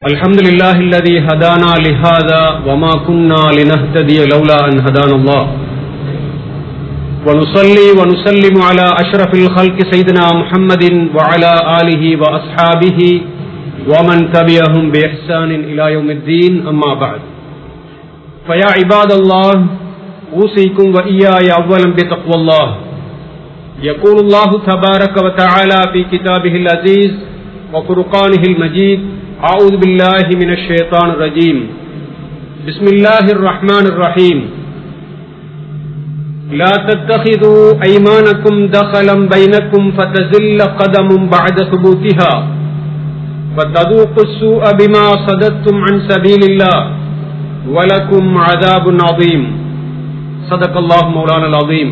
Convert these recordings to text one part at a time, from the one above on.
الحمد لله الذي هدانا لهذا وما كنا لنهتدي لولا أن هدانا الله ونصلي ونسلم على أشرف الخلق سيدنا محمد وعلى آله وأصحابه ومن تبعهم بإحسان إلى يوم الدين أما بعد فيا عباد الله أوصيكم وإياي أولا بتقوى الله يقول الله تبارك وتعالى في كتابه العزيز وفرقانه المجيد أعوذ بالله من الشيطان الرجيم بسم الله الرحمن الرحيم لا تتخذوا أيمانكم دخلا بينكم فتزل قدم بعد ثبوتها فتذوقوا السوء بما صددتم عن سبيل الله ولكم عذاب عظيم صدق الله مولانا العظيم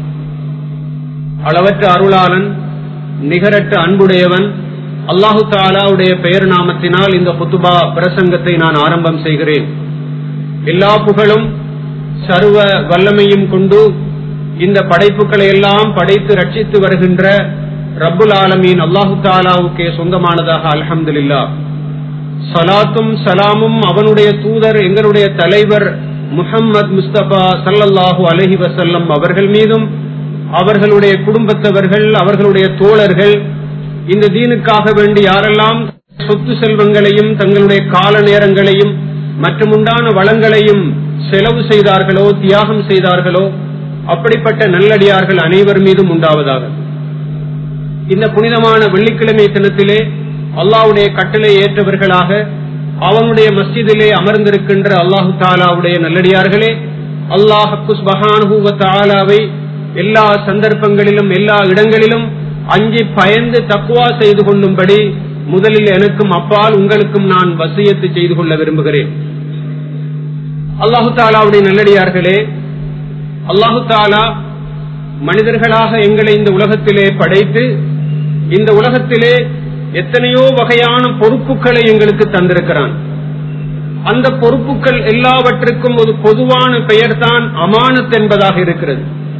அளவற்ற அருளாளன் நிகரற்ற அன்புடையவன் அல்லாஹு தாலாவுடைய பெயர் நாமத்தினால் இந்த புத்துபா பிரசங்கத்தை நான் ஆரம்பம் செய்கிறேன் எல்லா புகழும் சர்வ வல்லமையும் கொண்டு இந்த படைப்புகளை எல்லாம் படைத்து ரட்சித்து வருகின்ற ரப்புல் ஆலமீன் அல்லாஹு தாலாவுக்கே சொந்தமானதாக அல்ஹம்துலில்லா சலாத்தும் சலாமும் அவனுடைய தூதர் எங்களுடைய தலைவர் முஹம்மது முஸ்தபா சல்லல்லாஹு அலஹி வசல்லம் அவர்கள் மீதும் அவர்களுடைய குடும்பத்தவர்கள் அவர்களுடைய தோழர்கள் இந்த தீனுக்காக வேண்டி யாரெல்லாம் சொத்து செல்வங்களையும் தங்களுடைய கால நேரங்களையும் மற்றும் உண்டான வளங்களையும் செலவு செய்தார்களோ தியாகம் செய்தார்களோ அப்படிப்பட்ட நல்லடியார்கள் அனைவர் மீதும் உண்டாவதாக இந்த புனிதமான வெள்ளிக்கிழமை தினத்திலே அல்லாவுடைய கட்டளை ஏற்றவர்களாக அவனுடைய மஸ்ஜிதிலே அமர்ந்திருக்கின்ற அல்லாஹு தாலாவுடைய நல்லடியார்களே அல்லாஹ் தாலாவை எல்லா சந்தர்ப்பங்களிலும் எல்லா இடங்களிலும் அஞ்சி பயந்து தக்குவா செய்து கொள்ளும்படி முதலில் எனக்கும் அப்பால் உங்களுக்கும் நான் வசியத்து செய்து கொள்ள விரும்புகிறேன் அல்லாஹு தாலாவுடைய நல்லடியார்களே அல்லாஹு தாலா மனிதர்களாக எங்களை இந்த உலகத்திலே படைத்து இந்த உலகத்திலே எத்தனையோ வகையான பொறுப்புகளை எங்களுக்கு தந்திருக்கிறான் அந்த பொறுப்புகள் எல்லாவற்றுக்கும் ஒரு பொதுவான பெயர்தான் அமானத் என்பதாக இருக்கிறது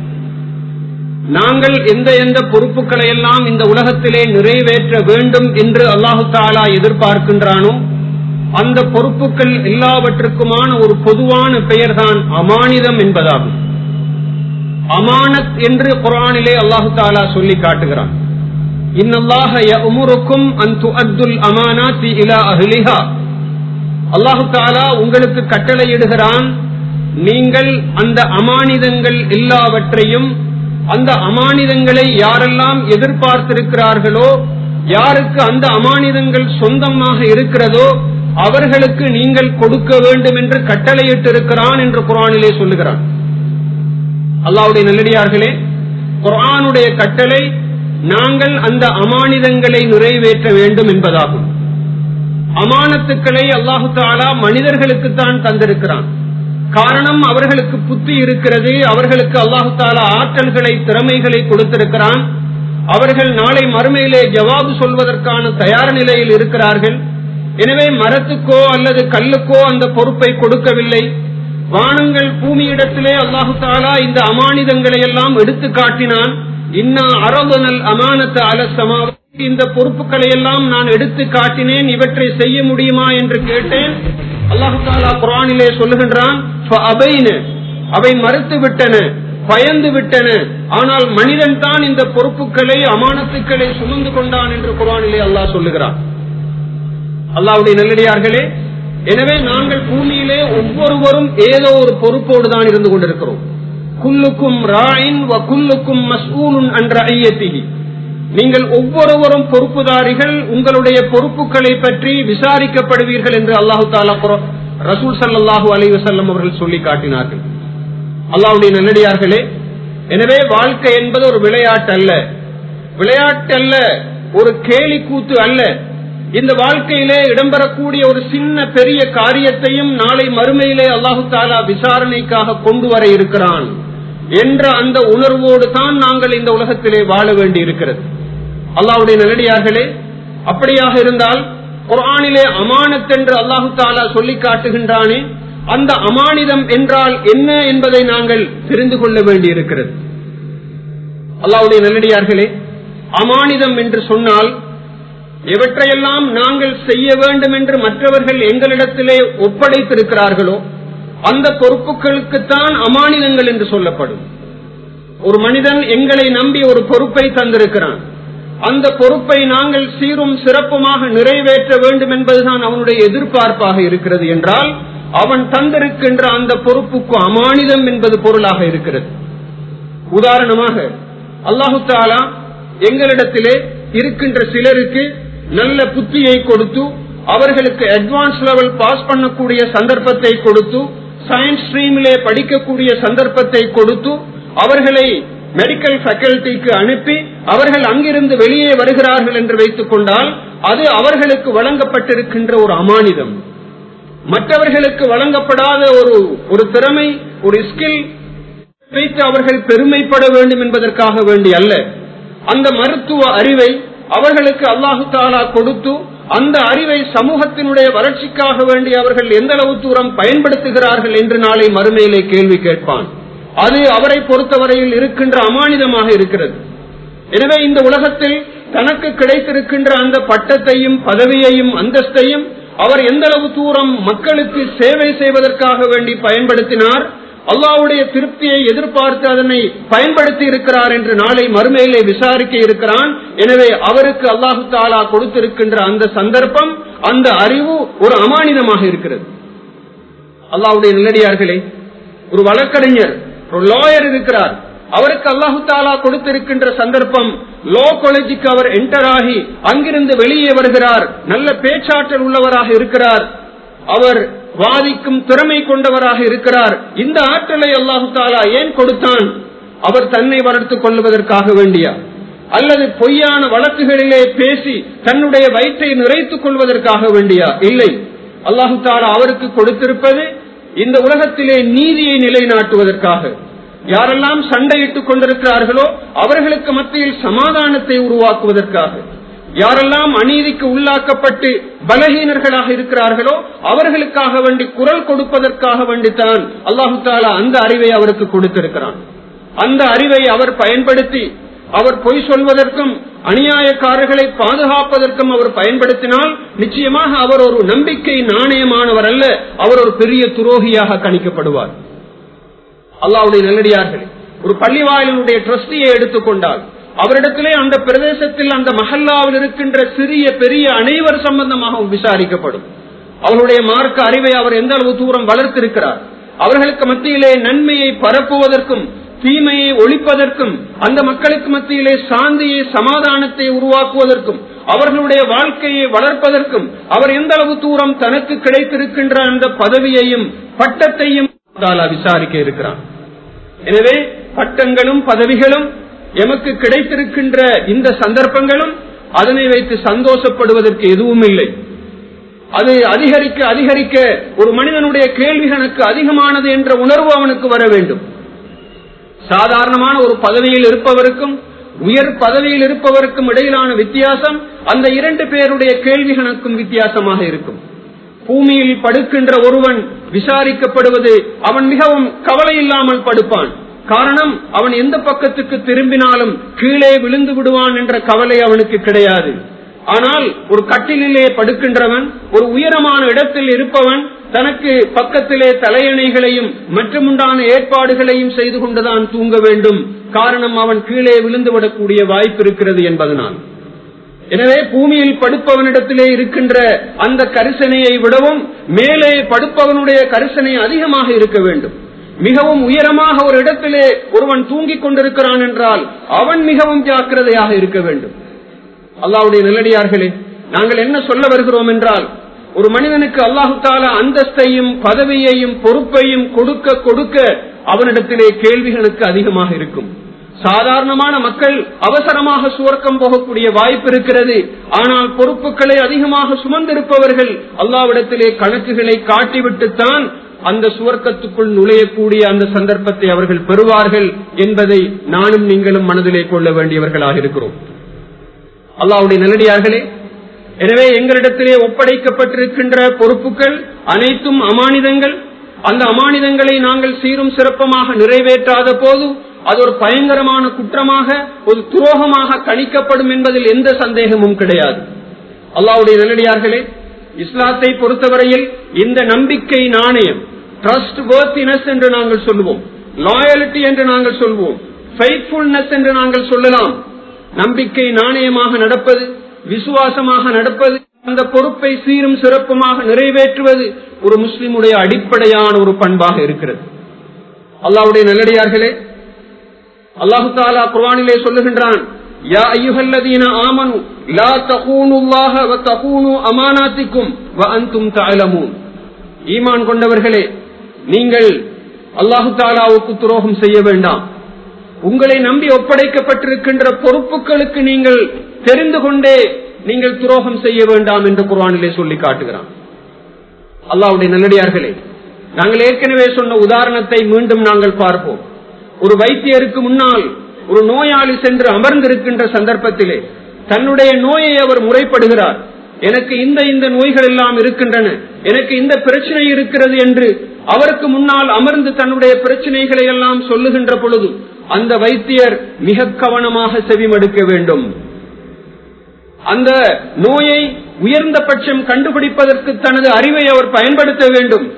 நாங்கள் எந்த எந்த பொறுப்புகளை எல்லாம் இந்த உலகத்திலே நிறைவேற்ற வேண்டும் என்று அல்லாஹு தாலா எதிர்பார்க்கின்றானோ அந்த பொறுப்புகள் எல்லாவற்றுக்குமான ஒரு பொதுவான பெயர்தான் அமானிதம் என்பதாகும் அமானத் என்று குரானிலே அல்லாஹு தாலா சொல்லி காட்டுகிறான் அல்லாஹு தாலா உங்களுக்கு கட்டளையிடுகிறான் நீங்கள் அந்த அமானிதங்கள் எல்லாவற்றையும் அந்த அமானிதங்களை யாரெல்லாம் எதிர்பார்த்திருக்கிறார்களோ யாருக்கு அந்த அமானிதங்கள் சொந்தமாக இருக்கிறதோ அவர்களுக்கு நீங்கள் கொடுக்க வேண்டும் என்று கட்டளையிட்டு இருக்கிறான் என்று குரானிலே சொல்லுகிறான் அல்லாவுடைய நல்லடியார்களே குரானுடைய கட்டளை நாங்கள் அந்த அமானிதங்களை நிறைவேற்ற வேண்டும் என்பதாகும் அமானத்துக்களை அல்லாஹு தாலா மனிதர்களுக்குத்தான் தந்திருக்கிறான் காரணம் அவர்களுக்கு புத்தி இருக்கிறது அவர்களுக்கு அல்லாஹு தாலா ஆற்றல்களை திறமைகளை கொடுத்திருக்கிறான் அவர்கள் நாளை மறுமையிலே ஜவாபு சொல்வதற்கான தயார் நிலையில் இருக்கிறார்கள் எனவே மரத்துக்கோ அல்லது கல்லுக்கோ அந்த பொறுப்பை கொடுக்கவில்லை வானங்கள் பூமியிடத்திலே அல்லாஹு தாலா இந்த அமானிதங்களை எல்லாம் எடுத்து காட்டினான் இன்னா அரபனல் அமானத்து அலசமா இந்த பொறுப்புகளை எல்லாம் நான் எடுத்து காட்டினேன் இவற்றை செய்ய முடியுமா என்று கேட்டேன் அல்லாஹு தாலா குரானிலே சொல்லுகின்றான் அவை மறுத்து விட்டன பயந்து விட்டன ஆனால் மனிதன் தான் இந்த பொறுப்புகளை அமானத்துக்களை சுமந்து கொண்டான் என்று குரானிலே அல்லாஹ் சொல்லுகிறான் அல்லாவுடைய நல்லடியார்களே எனவே நாங்கள் பூமியிலே ஒவ்வொருவரும் ஏதோ ஒரு பொறுப்போடு தான் இருந்து கொண்டிருக்கிறோம் குல்லுக்கும் ராயின் வ குல்லுக்கும் மஸ்ஊலுன் என்ற ஐயத்திகி நீங்கள் ஒவ்வொருவரும் பொறுப்புதாரிகள் உங்களுடைய பொறுப்புகளை பற்றி விசாரிக்கப்படுவீர்கள் என்று அல்லாஹு தாலா ரசூல் சல்லாஹூ அலி வசல்லம் அவர்கள் சொல்லி காட்டினார்கள் அல்லாவுடைய நல்லடியார்களே எனவே வாழ்க்கை என்பது ஒரு விளையாட்டு அல்ல விளையாட்டு அல்ல ஒரு கேலி கூத்து அல்ல இந்த வாழ்க்கையிலே இடம்பெறக்கூடிய ஒரு சின்ன பெரிய காரியத்தையும் நாளை மறுமையிலே அல்லாஹு தாலா விசாரணைக்காக கொண்டு வர இருக்கிறான் என்ற அந்த உணர்வோடு தான் நாங்கள் இந்த உலகத்திலே வாழ வேண்டி இருக்கிறது அல்லாவுடைய நல்லடியார்களே அப்படியாக இருந்தால் குரானிலே அமானத் என்று அல்லாஹு தாலா சொல்லி காட்டுகின்றானே அந்த அமானிதம் என்றால் என்ன என்பதை நாங்கள் தெரிந்து கொள்ள வேண்டி இருக்கிறது அல்லாவுடைய நல்லடியார்களே அமானிதம் என்று சொன்னால் எவற்றையெல்லாம் நாங்கள் செய்ய வேண்டும் என்று மற்றவர்கள் எங்களிடத்திலே ஒப்படைத்திருக்கிறார்களோ அந்த பொறுப்புகளுக்குத்தான் அமானிதங்கள் என்று சொல்லப்படும் ஒரு மனிதன் எங்களை நம்பி ஒரு பொறுப்பை தந்திருக்கிறான் அந்த பொறுப்பை நாங்கள் சீரும் சிறப்புமாக நிறைவேற்ற வேண்டும் என்பதுதான் அவனுடைய எதிர்பார்ப்பாக இருக்கிறது என்றால் அவன் தந்திருக்கின்ற அந்த பொறுப்புக்கு அமானிதம் என்பது பொருளாக இருக்கிறது உதாரணமாக அல்லாஹு தாலா எங்களிடத்திலே இருக்கின்ற சிலருக்கு நல்ல புத்தியை கொடுத்து அவர்களுக்கு அட்வான்ஸ் லெவல் பாஸ் பண்ணக்கூடிய சந்தர்ப்பத்தை கொடுத்து சயின்ஸ் ஸ்ட்ரீமிலே படிக்கக்கூடிய சந்தர்ப்பத்தை கொடுத்து அவர்களை மெடிக்கல் ஃபேக்கல்டிக்கு அனுப்பி அவர்கள் அங்கிருந்து வெளியே வருகிறார்கள் என்று வைத்துக் கொண்டால் அது அவர்களுக்கு வழங்கப்பட்டிருக்கின்ற ஒரு அமானிதம் மற்றவர்களுக்கு வழங்கப்படாத ஒரு ஒரு திறமை ஒரு ஸ்கில் வைத்து அவர்கள் பெருமைப்பட வேண்டும் என்பதற்காக வேண்டி அல்ல அந்த மருத்துவ அறிவை அவர்களுக்கு அல்லாஹு தாலா கொடுத்து அந்த அறிவை சமூகத்தினுடைய வளர்ச்சிக்காக வேண்டி அவர்கள் எந்த அளவு தூரம் பயன்படுத்துகிறார்கள் என்று நாளை மறுமையிலே கேள்வி கேட்பான் அது அவரை பொறுத்தவரையில் இருக்கின்ற அமானிதமாக இருக்கிறது எனவே இந்த உலகத்தில் தனக்கு கிடைத்திருக்கின்ற அந்த பட்டத்தையும் பதவியையும் அந்தஸ்தையும் அவர் எந்த அளவு தூரம் மக்களுக்கு சேவை செய்வதற்காக வேண்டி பயன்படுத்தினார் அல்லாவுடைய திருப்தியை எதிர்பார்த்து அதனை பயன்படுத்தி இருக்கிறார் என்று நாளை மறுமையிலே விசாரிக்க இருக்கிறான் எனவே அவருக்கு அல்லாஹு தாலா கொடுத்திருக்கின்ற அந்த சந்தர்ப்பம் அந்த அறிவு ஒரு அமானிதமாக இருக்கிறது அல்லாவுடைய நிலடியார்களே ஒரு வழக்கறிஞர் ஒரு லாயர் இருக்கிறார் அவருக்கு அல்லாஹு தாலா கொடுத்திருக்கின்ற சந்தர்ப்பம் லோ காலேஜுக்கு அவர் என்டர் ஆகி அங்கிருந்து வெளியே வருகிறார் நல்ல பேச்சாற்றல் உள்ளவராக இருக்கிறார் அவர் வாதிக்கும் திறமை கொண்டவராக இருக்கிறார் இந்த ஆற்றலை அல்லாஹு தாலா ஏன் கொடுத்தான் அவர் தன்னை வளர்த்துக் கொள்வதற்காக வேண்டியா அல்லது பொய்யான வழக்குகளிலே பேசி தன்னுடைய வயிற்றை நிறைத்துக் கொள்வதற்காக வேண்டியா இல்லை அல்லாஹு தாலா அவருக்கு கொடுத்திருப்பது இந்த உலகத்திலே நீதியை நிலைநாட்டுவதற்காக யாரெல்லாம் சண்டையிட்டுக் கொண்டிருக்கிறார்களோ அவர்களுக்கு மத்தியில் சமாதானத்தை உருவாக்குவதற்காக யாரெல்லாம் அநீதிக்கு உள்ளாக்கப்பட்டு பலகீனர்களாக இருக்கிறார்களோ அவர்களுக்காக வேண்டி குரல் கொடுப்பதற்காக வேண்டித்தான் அல்லாஹு தாலா அந்த அறிவை அவருக்கு கொடுத்திருக்கிறான் அந்த அறிவை அவர் பயன்படுத்தி அவர் பொய் சொல்வதற்கும் அநியாயக்காரர்களை பாதுகாப்பதற்கும் அவர் பயன்படுத்தினால் நிச்சயமாக அவர் ஒரு நம்பிக்கை நாணயமானவர் அல்ல அவர் ஒரு பெரிய துரோகியாக கணிக்கப்படுவார் அல்லாவுடைய நல்லடியார்களே ஒரு பள்ளிவாயலுடைய ட்ரஸ்டியை எடுத்துக்கொண்டால் அவரிடத்திலே அந்த பிரதேசத்தில் அந்த மஹல்லாவில் இருக்கின்ற சிறிய பெரிய அனைவர் சம்பந்தமாக விசாரிக்கப்படும் அவருடைய மார்க்க அறிவை அவர் எந்த அளவு தூரம் வளர்த்திருக்கிறார் அவர்களுக்கு மத்தியிலே நன்மையை பரப்புவதற்கும் தீமையை ஒழிப்பதற்கும் அந்த மக்களுக்கு மத்தியிலே சாந்தியை சமாதானத்தை உருவாக்குவதற்கும் அவர்களுடைய வாழ்க்கையை வளர்ப்பதற்கும் அவர் எந்த அளவு தூரம் தனக்கு கிடைத்திருக்கின்ற அந்த பதவியையும் பட்டத்தையும் விசாரிக்க இருக்கிறார் எனவே பட்டங்களும் பதவிகளும் எமக்கு கிடைத்திருக்கின்ற இந்த சந்தர்ப்பங்களும் அதனை வைத்து சந்தோஷப்படுவதற்கு எதுவும் இல்லை அது அதிகரிக்க அதிகரிக்க ஒரு மனிதனுடைய கேள்வி கணக்கு அதிகமானது என்ற உணர்வு அவனுக்கு வர வேண்டும் சாதாரணமான ஒரு பதவியில் இருப்பவருக்கும் உயர் பதவியில் இருப்பவருக்கும் இடையிலான வித்தியாசம் அந்த இரண்டு பேருடைய கேள்வி கணக்கும் வித்தியாசமாக இருக்கும் பூமியில் படுக்கின்ற ஒருவன் விசாரிக்கப்படுவது அவன் மிகவும் கவலை இல்லாமல் படுப்பான் காரணம் அவன் எந்த பக்கத்துக்கு திரும்பினாலும் கீழே விழுந்து விடுவான் என்ற கவலை அவனுக்கு கிடையாது ஆனால் ஒரு கட்டிலே படுக்கின்றவன் ஒரு உயரமான இடத்தில் இருப்பவன் தனக்கு பக்கத்திலே தலையணைகளையும் மற்றுமுண்டான ஏற்பாடுகளையும் செய்து கொண்டுதான் தூங்க வேண்டும் காரணம் அவன் கீழே விழுந்து விடக்கூடிய வாய்ப்பு இருக்கிறது என்பதனால் எனவே பூமியில் படுப்பவனிடத்திலே இருக்கின்ற அந்த கரிசனையை விடவும் மேலே படுப்பவனுடைய கரிசனை அதிகமாக இருக்க வேண்டும் மிகவும் உயரமாக ஒரு இடத்திலே ஒருவன் தூங்கிக் கொண்டிருக்கிறான் என்றால் அவன் மிகவும் ஜாக்கிரதையாக இருக்க வேண்டும் அல்லாவுடைய நல்லடியார்களே நாங்கள் என்ன சொல்ல வருகிறோம் என்றால் ஒரு மனிதனுக்கு அல்லாஹு தாலா அந்தஸ்தையும் பதவியையும் பொறுப்பையும் கொடுக்க கொடுக்க அவனிடத்திலே கேள்விகளுக்கு அதிகமாக இருக்கும் சாதாரணமான மக்கள் அவசரமாக சுவர்க்கம் போகக்கூடிய வாய்ப்பு இருக்கிறது ஆனால் பொறுப்புகளை அதிகமாக சுமந்திருப்பவர்கள் அல்லாவிடத்திலே கணக்குகளை காட்டிவிட்டுத்தான் அந்த சுவர்க்கத்துக்குள் நுழையக்கூடிய அந்த சந்தர்ப்பத்தை அவர்கள் பெறுவார்கள் என்பதை நானும் நீங்களும் மனதிலே கொள்ள வேண்டியவர்களாக இருக்கிறோம் அல்லாவுடைய நல்லடியார்களே எனவே எங்களிடத்திலே ஒப்படைக்கப்பட்டிருக்கின்ற பொறுப்புகள் அனைத்தும் அமானிதங்கள் அந்த அமானிதங்களை நாங்கள் சீரும் சிறப்பமாக நிறைவேற்றாத போது அது ஒரு பயங்கரமான குற்றமாக ஒரு துரோகமாக கணிக்கப்படும் என்பதில் எந்த சந்தேகமும் கிடையாது அல்லாவுடைய நல்லடியார்களே இஸ்லாத்தை பொறுத்தவரையில் இந்த நம்பிக்கை நாணயம் ட்ரஸ்ட் வர்த்தினஸ் என்று நாங்கள் சொல்லுவோம் லாயலிட்டி என்று நாங்கள் சொல்வோம் ஃபெய்த்ஃபுல்னஸ் என்று நாங்கள் சொல்லலாம் நம்பிக்கை நாணயமாக நடப்பது விசுவாசமாக நடப்பது அந்த பொறுப்பை சீரும் சிறப்புமாக நிறைவேற்றுவது ஒரு முஸ்லிமுடைய அடிப்படையான ஒரு பண்பாக இருக்கிறது அல்லாவுடைய நல்லடியார்களே அல்லாஹு தாலா குர்வானிலே சொல்லுகின்றான் யா ஐயுஹல்லதீன ஆமனு லா தகூனுல்லாஹ வ தகூனு அமானாத்திக்கும் வ அன்தும் தஅலமூன் ஈமான் கொண்டவர்களே நீங்கள் அல்லாஹு தாலாவுக்கு துரோகம் செய்ய வேண்டாம் உங்களை நம்பி ஒப்படைக்கப்பட்டிருக்கின்ற பொறுப்புகளுக்கு நீங்கள் தெரிந்து கொண்டே நீங்கள் துரோகம் செய்ய வேண்டாம் என்று குர்ஆனிலே சொல்லி காட்டுகிறான் அல்லாவுடைய நல்லடியார்களே நாங்கள் ஏற்கனவே சொன்ன உதாரணத்தை மீண்டும் நாங்கள் பார்ப்போம் ஒரு வைத்தியருக்கு முன்னால் ஒரு நோயாளி சென்று அமர்ந்திருக்கின்ற சந்தர்ப்பத்திலே தன்னுடைய நோயை அவர் முறைப்படுகிறார் எனக்கு இந்த இந்த நோய்கள் எல்லாம் இருக்கின்றன எனக்கு இந்த பிரச்சனை இருக்கிறது என்று அவருக்கு முன்னால் அமர்ந்து தன்னுடைய பிரச்சனைகளை எல்லாம் சொல்லுகின்ற பொழுது அந்த வைத்தியர் மிக கவனமாக செவிமடுக்க வேண்டும் அந்த நோயை உயர்ந்த பட்சம் கண்டுபிடிப்பதற்கு தனது அறிவை அவர் பயன்படுத்த வேண்டும்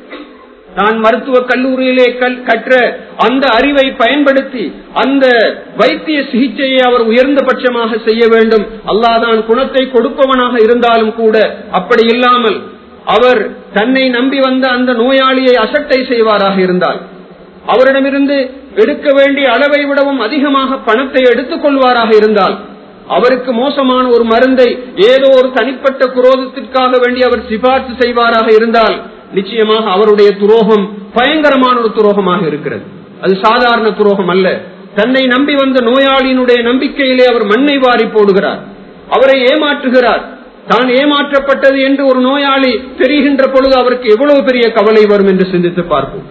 நான் மருத்துவ கல்லூரியிலே கற்ற அந்த அறிவை பயன்படுத்தி அந்த வைத்திய சிகிச்சையை அவர் உயர்ந்த பட்சமாக செய்ய வேண்டும் அல்லாதான் குணத்தை கொடுப்பவனாக இருந்தாலும் கூட அப்படி இல்லாமல் அவர் தன்னை நம்பி வந்த அந்த நோயாளியை அசட்டை செய்வாராக இருந்தால் அவரிடமிருந்து எடுக்க வேண்டிய அளவை விடவும் அதிகமாக பணத்தை எடுத்துக் கொள்வாராக இருந்தால் அவருக்கு மோசமான ஒரு மருந்தை ஏதோ ஒரு தனிப்பட்ட குரோதத்திற்காக வேண்டி அவர் சிபார்த்து செய்வாராக இருந்தால் நிச்சயமாக அவருடைய துரோகம் பயங்கரமான ஒரு துரோகமாக இருக்கிறது அது சாதாரண துரோகம் அல்ல தன்னை நம்பி வந்த நோயாளியினுடைய நம்பிக்கையிலே அவர் மண்ணை வாரி போடுகிறார் அவரை ஏமாற்றுகிறார் தான் ஏமாற்றப்பட்டது என்று ஒரு நோயாளி தெரிகின்ற பொழுது அவருக்கு எவ்வளவு பெரிய கவலை வரும் என்று சிந்தித்து பார்ப்போம்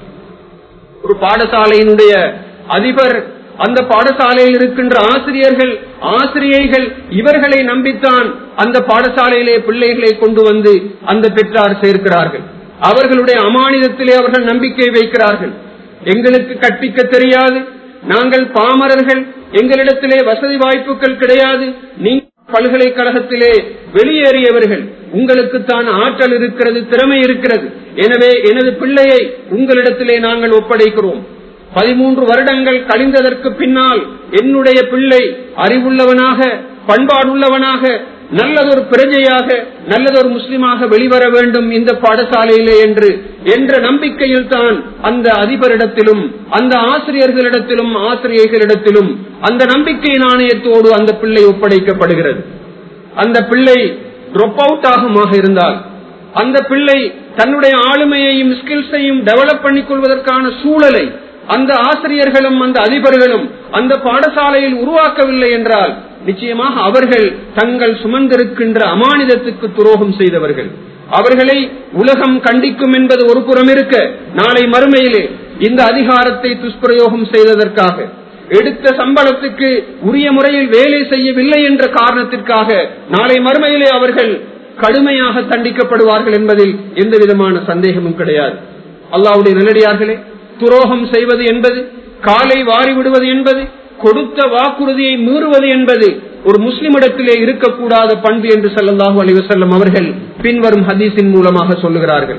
ஒரு பாடசாலையினுடைய அதிபர் அந்த பாடசாலையில் இருக்கின்ற ஆசிரியர்கள் ஆசிரியைகள் இவர்களை நம்பித்தான் அந்த பாடசாலையிலே பிள்ளைகளை கொண்டு வந்து அந்த பெற்றார் சேர்க்கிறார்கள் அவர்களுடைய அமானிதத்திலே அவர்கள் நம்பிக்கை வைக்கிறார்கள் எங்களுக்கு கற்பிக்க தெரியாது நாங்கள் பாமரர்கள் எங்களிடத்திலே வசதி வாய்ப்புகள் கிடையாது நீங்கள் பல்கலைக்கழகத்திலே வெளியேறியவர்கள் உங்களுக்கு தான் ஆற்றல் இருக்கிறது திறமை இருக்கிறது எனவே எனது பிள்ளையை உங்களிடத்திலே நாங்கள் ஒப்படைக்கிறோம் பதிமூன்று வருடங்கள் கழிந்ததற்கு பின்னால் என்னுடைய பிள்ளை அறிவுள்ளவனாக பண்பாடுள்ளவனாக நல்லதொரு பிரஜையாக நல்லதொரு முஸ்லிமாக வெளிவர வேண்டும் இந்த பாடசாலையிலே என்று என்ற நம்பிக்கையில் தான் அந்த அதிபரிடத்திலும் அந்த ஆசிரியர்களிடத்திலும் ஆசிரியர்களிடத்திலும் அந்த நம்பிக்கை நாணயத்தோடு அந்த பிள்ளை ஒப்படைக்கப்படுகிறது அந்த பிள்ளை ட்ரொப் அவுட் ஆகுமாக இருந்தால் அந்த பிள்ளை தன்னுடைய ஆளுமையையும் ஸ்கில்ஸையும் டெவலப் பண்ணிக் கொள்வதற்கான சூழலை அந்த ஆசிரியர்களும் அந்த அதிபர்களும் அந்த பாடசாலையில் உருவாக்கவில்லை என்றால் நிச்சயமாக அவர்கள் தங்கள் சுமந்திருக்கின்ற அமானிதத்துக்கு துரோகம் செய்தவர்கள் அவர்களை உலகம் கண்டிக்கும் என்பது ஒரு புறம் இருக்க நாளை மறுமையிலே இந்த அதிகாரத்தை துஷ்பிரயோகம் செய்ததற்காக எடுத்த சம்பளத்துக்கு உரிய முறையில் வேலை செய்யவில்லை என்ற காரணத்திற்காக நாளை மறுமையிலே அவர்கள் கடுமையாக தண்டிக்கப்படுவார்கள் என்பதில் எந்த விதமான சந்தேகமும் கிடையாது அல்லாவுடைய நல்லடியார்களே துரோகம் செய்வது என்பது காலை வாரி விடுவது என்பது கொடுத்த வாக்குறுதியை மீறுவது என்பது ஒரு முஸ்லிமிடத்திலே இருக்கக்கூடாத பண்பு என்று சல்லாஹூ அலிவசல்லம் அவர்கள் பின்வரும் ஹதீஸின் மூலமாக சொல்லுகிறார்கள்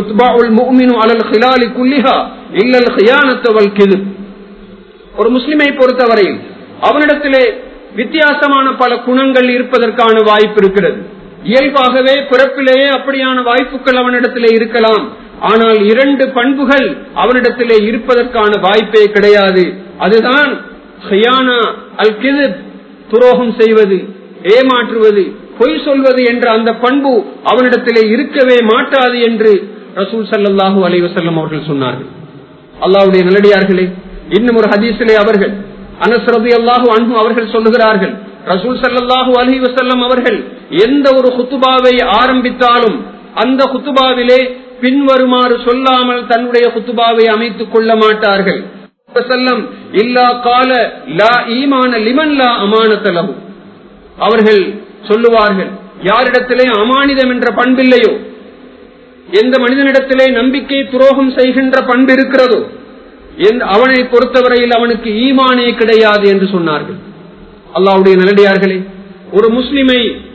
ஒரு முஸ்லிமை பொறுத்தவரையில் அவனிடத்திலே வித்தியாசமான பல குணங்கள் இருப்பதற்கான வாய்ப்பு இருக்கிறது இயல்பாகவே பிறப்பிலேயே அப்படியான வாய்ப்புகள் அவனிடத்திலே இருக்கலாம் ஆனால் இரண்டு பண்புகள் அவனிடத்திலே இருப்பதற்கான வாய்ப்பே கிடையாது அதுதான் அல் துரோகம் செய்வது ஏமாற்றுவது பொய் சொல்வது என்ற அந்த பண்பு அவனிடத்திலே இருக்கவே மாட்டாது என்று ரசூல் சல்லாஹூ அலைவசல்லம் அவர்கள் சொன்னார்கள் அல்லாவுடைய நல்லடியார்களே இன்னும் ஒரு ஹதீஸிலே அவர்கள் அனஸ்ரதி அல்லாஹூ அன்பு அவர்கள் சொல்லுகிறார்கள் ரசூல் சல்லாஹூ அலி வசல்லம் அவர்கள் எந்த ஒரு குத்துபாவை ஆரம்பித்தாலும் அந்த குத்துபாவிலே பின்வருமாறு சொல்லாமல் தன்னுடைய குத்துபாவை அமைத்துக் கொள்ள மாட்டார்கள் அவர்கள் சொல்லுவார்கள் யாரிடத்திலே அமானிதம் என்ற பண்பில்லையோ எந்த மனிதனிடத்திலே நம்பிக்கை துரோகம் செய்கின்ற பண்பு இருக்கிறதோ அவனை பொறுத்தவரையில் அவனுக்கு ஈமானே கிடையாது என்று சொன்னார்கள் அல்லாவுடைய நல்லடியார்களே ஒரு முஸ்லிமை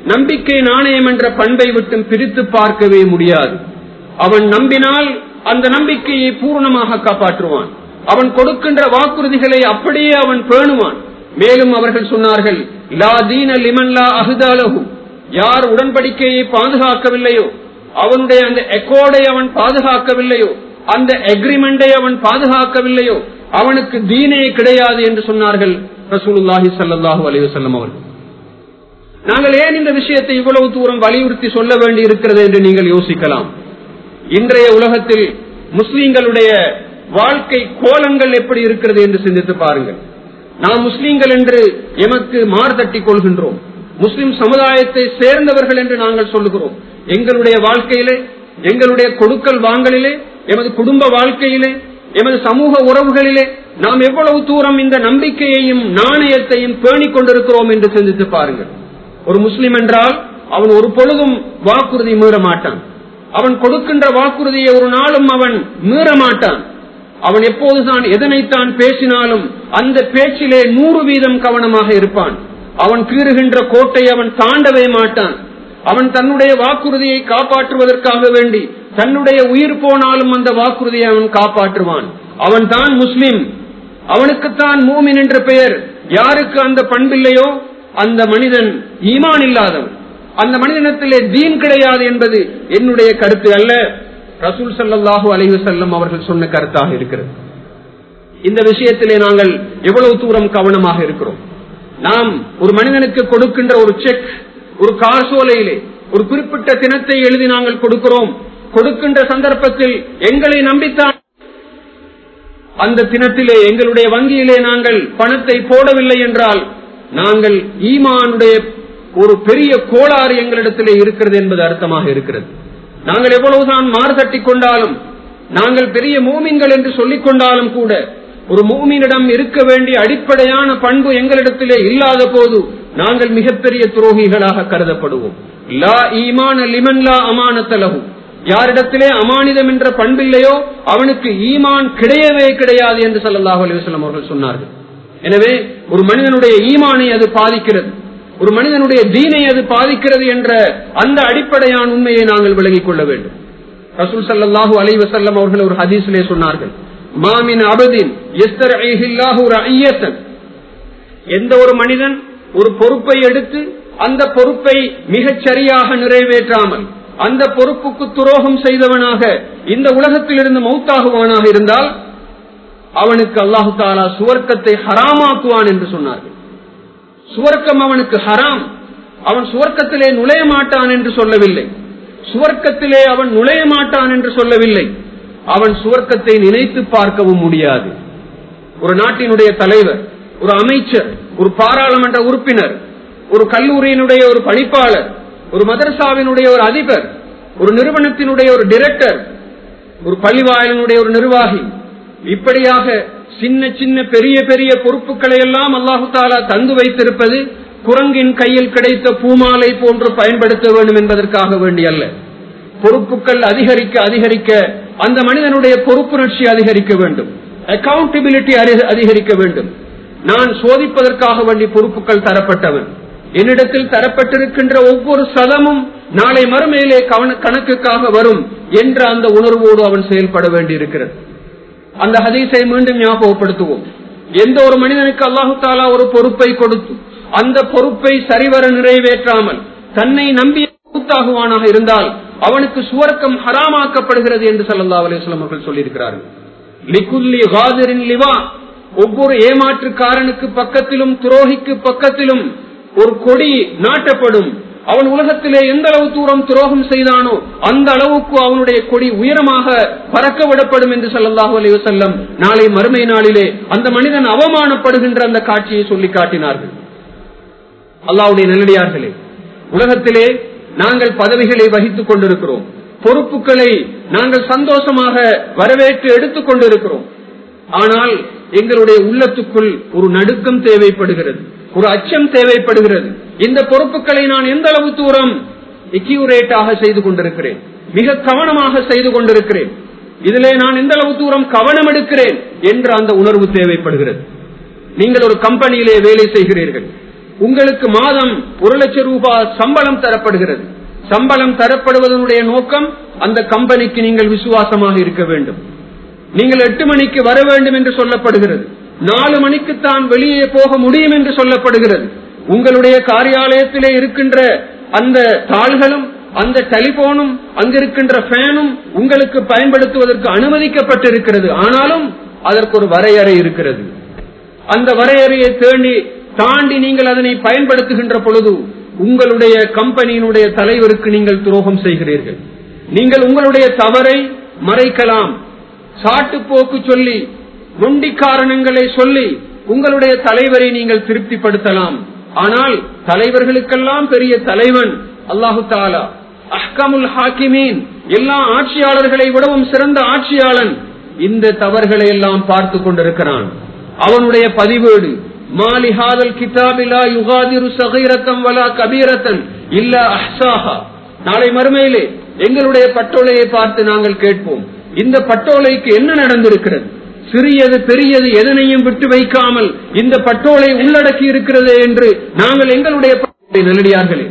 நம்பிக்கை நாணயம் என்ற பண்பை விட்டு பிரித்து பார்க்கவே முடியாது அவன் நம்பினால் அந்த நம்பிக்கையை பூர்ணமாக காப்பாற்றுவான் அவன் கொடுக்கின்ற வாக்குறுதிகளை அப்படியே அவன் பேணுவான் மேலும் அவர்கள் சொன்னார்கள் லா தீன லிமன் லா அஹுதாலகு யார் உடன்படிக்கையை பாதுகாக்கவில்லையோ அவனுடைய அந்த எக்கோடை அவன் பாதுகாக்கவில்லையோ அந்த எக்ரிமெண்டை அவன் பாதுகாக்கவில்லையோ அவனுக்கு தீனே கிடையாது என்று சொன்னார்கள் ரசூலுல்லாஹி ஸல்லல்லாஹு அலைஹி வஸல்லம் அவர்கள் நாங்கள் ஏன் இந்த விஷயத்தை இவ்வளவு தூரம் வலியுறுத்தி சொல்ல வேண்டி இருக்கிறது என்று நீங்கள் யோசிக்கலாம் இன்றைய உலகத்தில் முஸ்லிம்களுடைய வாழ்க்கை கோலங்கள் எப்படி இருக்கிறது என்று சிந்தித்து பாருங்கள் நாம் முஸ்லிம்கள் என்று எமக்கு மார்தட்டி கொள்கின்றோம் முஸ்லிம் சமுதாயத்தை சேர்ந்தவர்கள் என்று நாங்கள் சொல்லுகிறோம் எங்களுடைய வாழ்க்கையிலே எங்களுடைய கொடுக்கல் வாங்கலிலே எமது குடும்ப வாழ்க்கையிலே எமது சமூக உறவுகளிலே நாம் எவ்வளவு தூரம் இந்த நம்பிக்கையையும் நாணயத்தையும் பேணிக் கொண்டிருக்கிறோம் என்று சிந்தித்து பாருங்கள் ஒரு முஸ்லிம் என்றால் அவன் ஒரு பொழுதும் வாக்குறுதி மீற மாட்டான் அவன் கொடுக்கின்ற வாக்குறுதியை ஒரு நாளும் அவன் மீற மாட்டான் அவன் எப்போதுதான் எதனைத்தான் பேசினாலும் அந்த பேச்சிலே நூறு வீதம் கவனமாக இருப்பான் அவன் கீறுகின்ற கோட்டை அவன் தாண்டவே மாட்டான் அவன் தன்னுடைய வாக்குறுதியை காப்பாற்றுவதற்காக வேண்டி தன்னுடைய உயிர் போனாலும் அந்த வாக்குறுதியை அவன் காப்பாற்றுவான் அவன் தான் முஸ்லிம் அவனுக்குத்தான் மூமின் என்ற பெயர் யாருக்கு அந்த பண்பில்லையோ அந்த மனிதன் ஈமான் இல்லாதவன் அந்த மனிதனத்திலே தீன் கிடையாது என்பது என்னுடைய கருத்து அல்ல ரசூல் சல்லாஹூ அலைஹு செல்லம் அவர்கள் சொன்ன கருத்தாக இருக்கிறது இந்த விஷயத்திலே நாங்கள் எவ்வளவு தூரம் கவனமாக இருக்கிறோம் நாம் ஒரு மனிதனுக்கு கொடுக்கின்ற ஒரு செக் ஒரு காசோலையிலே ஒரு குறிப்பிட்ட தினத்தை எழுதி நாங்கள் கொடுக்கிறோம் கொடுக்கின்ற சந்தர்ப்பத்தில் எங்களை நம்பித்தான் அந்த தினத்திலே எங்களுடைய வங்கியிலே நாங்கள் பணத்தை போடவில்லை என்றால் நாங்கள் ஈமானுடைய ஒரு பெரிய கோளாறு எங்களிடத்திலே இருக்கிறது என்பது அர்த்தமாக இருக்கிறது நாங்கள் எவ்வளவுதான் மாறுதட்டி கொண்டாலும் நாங்கள் பெரிய மூமின்கள் என்று சொல்லிக் கொண்டாலும் கூட ஒரு மூமினிடம் இருக்க வேண்டிய அடிப்படையான பண்பு எங்களிடத்திலே இல்லாத போது நாங்கள் மிகப்பெரிய துரோகிகளாக கருதப்படுவோம் லா ஈமான லிமன் லா அமானத்தலகு யாரிடத்திலே அமானிதம் என்ற பண்பில்லையோ அவனுக்கு ஈமான் கிடையவே கிடையாது என்று சல்லாஹூ அலிவசல்லம் அவர்கள் சொன்னார்கள் எனவே ஒரு மனிதனுடைய ஈமானை அது பாதிக்கிறது ஒரு மனிதனுடைய தீனை அது பாதிக்கிறது என்ற அந்த அடிப்படையான உண்மையை நாங்கள் விலகிக் கொள்ள வேண்டும் ரசூல் சல்லாஹூ அலி வசல்லம் அவர்கள் ஒரு ஹதீஸிலே சொன்னார்கள் மாமின் அபதின் எந்த ஒரு மனிதன் ஒரு பொறுப்பை எடுத்து அந்த பொறுப்பை மிகச் சரியாக நிறைவேற்றாமல் அந்த பொறுப்புக்கு துரோகம் செய்தவனாக இந்த உலகத்தில் இருந்து மௌத்தாகுவானாக இருந்தால் அவனுக்கு அல்லாஹு தாலா சுவர்க்கத்தை ஹராமாக்குவான் என்று சொன்னார்கள் சுவர்க்கம் அவனுக்கு ஹராம் அவன் சுவர்க்கத்திலே நுழைய மாட்டான் என்று சொல்லவில்லை சுவர்க்கத்திலே அவன் நுழைய மாட்டான் என்று சொல்லவில்லை அவன் சுவர்க்கத்தை நினைத்து பார்க்கவும் முடியாது ஒரு நாட்டினுடைய தலைவர் ஒரு அமைச்சர் ஒரு பாராளுமன்ற உறுப்பினர் ஒரு கல்லூரியினுடைய ஒரு பணிப்பாளர் ஒரு மதரசாவினுடைய ஒரு அதிபர் ஒரு நிறுவனத்தினுடைய ஒரு டிரெக்டர் ஒரு பள்ளிவாயலினுடைய ஒரு நிர்வாகி இப்படியாக சின்ன சின்ன பெரிய பெரிய பொறுப்புகளை எல்லாம் அல்லாஹு தாலா தந்து வைத்திருப்பது குரங்கின் கையில் கிடைத்த பூமாலை போன்று பயன்படுத்த வேண்டும் என்பதற்காக வேண்டி அல்ல பொறுப்புகள் அதிகரிக்க அதிகரிக்க அந்த மனிதனுடைய பொறுப்புணர்ச்சி அதிகரிக்க வேண்டும் அக்கௌண்டபிலிட்டி அதிகரிக்க வேண்டும் நான் சோதிப்பதற்காக வேண்டி பொறுப்புகள் தரப்பட்டவன் என்னிடத்தில் தரப்பட்டிருக்கின்ற ஒவ்வொரு சதமும் நாளை மறுமையிலே கணக்குக்காக வரும் என்ற அந்த உணர்வோடு அவன் செயல்பட வேண்டியிருக்கிறது அந்த ஹதீஸை மீண்டும் ஞாபகப்படுத்துவோம் எந்த ஒரு மனிதனுக்கு அல்லாஹு தாலா ஒரு பொறுப்பை கொடுத்து அந்த பொறுப்பை சரிவர நிறைவேற்றாமல் தன்னை நம்பி கூத்தாகுவானாக இருந்தால் அவனுக்கு சுவர்க்கம் ஹராமாக்கப்படுகிறது என்று சல்லா அலிஸ்லாம் அவர்கள் சொல்லியிருக்கிறார்கள் லிகுல்லி காதிரின் லிவா ஒவ்வொரு ஏமாற்றுக்காரனுக்கு பக்கத்திலும் துரோகிக்கு பக்கத்திலும் ஒரு கொடி நாட்டப்படும் அவன் உலகத்திலே எந்த அளவு தூரம் துரோகம் செய்தானோ அந்த அளவுக்கு அவனுடைய கொடி உயரமாக பறக்க விடப்படும் என்று சல்லாஹூ அலி வசல்லம் நாளை மறுமை நாளிலே அந்த மனிதன் அவமானப்படுகின்ற அந்த காட்சியை சொல்லி காட்டினார்கள் அல்லாவுடைய நல்லடியார்களே உலகத்திலே நாங்கள் பதவிகளை வகித்துக் கொண்டிருக்கிறோம் பொறுப்புகளை நாங்கள் சந்தோஷமாக வரவேற்று எடுத்துக் கொண்டிருக்கிறோம் ஆனால் எங்களுடைய உள்ளத்துக்குள் ஒரு நடுக்கம் தேவைப்படுகிறது ஒரு அச்சம் தேவைப்படுகிறது இந்த பொறுப்புகளை நான் எந்த அளவு தூரம் எக்யூரேட்டாக செய்து கொண்டிருக்கிறேன் மிக கவனமாக செய்து கொண்டிருக்கிறேன் இதிலே நான் எந்த அளவு தூரம் கவனம் எடுக்கிறேன் என்ற அந்த உணர்வு தேவைப்படுகிறது நீங்கள் ஒரு கம்பெனியிலே வேலை செய்கிறீர்கள் உங்களுக்கு மாதம் ஒரு லட்சம் ரூபாய் சம்பளம் தரப்படுகிறது சம்பளம் தரப்படுவதனுடைய நோக்கம் அந்த கம்பெனிக்கு நீங்கள் விசுவாசமாக இருக்க வேண்டும் நீங்கள் எட்டு மணிக்கு வர வேண்டும் என்று சொல்லப்படுகிறது நாலு மணிக்கு தான் வெளியே போக முடியும் என்று சொல்லப்படுகிறது உங்களுடைய காரியாலயத்திலே இருக்கின்ற அந்த தாள்களும் அந்த டெலிபோனும் அங்கிருக்கின்ற ஃபேனும் உங்களுக்கு பயன்படுத்துவதற்கு அனுமதிக்கப்பட்டிருக்கிறது ஆனாலும் அதற்கு ஒரு வரையறை இருக்கிறது அந்த வரையறையை தேண்டி தாண்டி நீங்கள் அதனை பயன்படுத்துகின்ற பொழுது உங்களுடைய கம்பெனியினுடைய தலைவருக்கு நீங்கள் துரோகம் செய்கிறீர்கள் நீங்கள் உங்களுடைய தவறை மறைக்கலாம் சாட்டு போக்கு சொல்லி நொண்டி காரணங்களை சொல்லி உங்களுடைய தலைவரை நீங்கள் திருப்திப்படுத்தலாம் ஆனால் தலைவர்களுக்கெல்லாம் பெரிய தலைவன் அல்லாஹு தாலா அஹ்கமுல் ஹாக்கிமீன் எல்லா ஆட்சியாளர்களை விடவும் சிறந்த ஆட்சியாளன் இந்த தவறுகளை எல்லாம் பார்த்து கொண்டிருக்கிறான் அவனுடைய பதிவேடு மாலி ஹாதல் கிதாபிலா யுகாதிரு சகைரத்தம் வலா கபீரத்தன் இல்ல அஹ்சாஹா நாளை மறுமையிலே எங்களுடைய பட்டோலையை பார்த்து நாங்கள் கேட்போம் இந்த பட்டோலைக்கு என்ன நடந்திருக்கிறது சிறியது பெரியது எதனையும் விட்டு வைக்காமல் இந்த பட்டோலை உள்ளடக்கி இருக்கிறது என்று நாங்கள் எங்களுடைய நல்லடியார்களே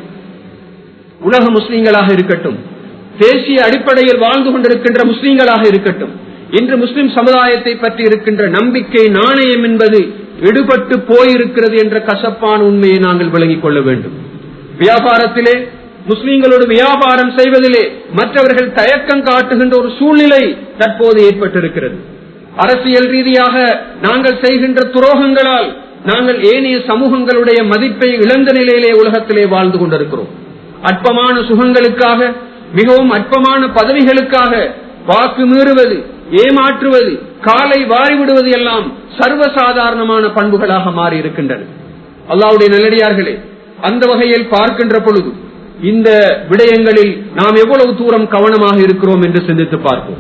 உலக முஸ்லீம்களாக இருக்கட்டும் தேசிய அடிப்படையில் வாழ்ந்து கொண்டிருக்கின்ற முஸ்லீம்களாக இருக்கட்டும் இன்று முஸ்லிம் சமுதாயத்தை பற்றி இருக்கின்ற நம்பிக்கை நாணயம் என்பது விடுபட்டு போயிருக்கிறது என்ற கசப்பான உண்மையை நாங்கள் விளங்கிக் கொள்ள வேண்டும் வியாபாரத்திலே முஸ்லீம்களோடு வியாபாரம் செய்வதிலே மற்றவர்கள் தயக்கம் காட்டுகின்ற ஒரு சூழ்நிலை தற்போது ஏற்பட்டிருக்கிறது அரசியல் ரீதியாக நாங்கள் செய்கின்ற துரோகங்களால் நாங்கள் ஏனைய சமூகங்களுடைய மதிப்பை இழந்த நிலையிலே உலகத்திலே வாழ்ந்து கொண்டிருக்கிறோம் அற்பமான சுகங்களுக்காக மிகவும் அற்பமான பதவிகளுக்காக வாக்கு மீறுவது ஏமாற்றுவது காலை வாரிவிடுவது எல்லாம் சர்வசாதாரணமான பண்புகளாக மாறி இருக்கின்றன அல்லாவுடைய நல்லடியார்களே அந்த வகையில் பார்க்கின்ற பொழுது இந்த விடயங்களில் நாம் எவ்வளவு தூரம் கவனமாக இருக்கிறோம் என்று சிந்தித்து பார்ப்போம்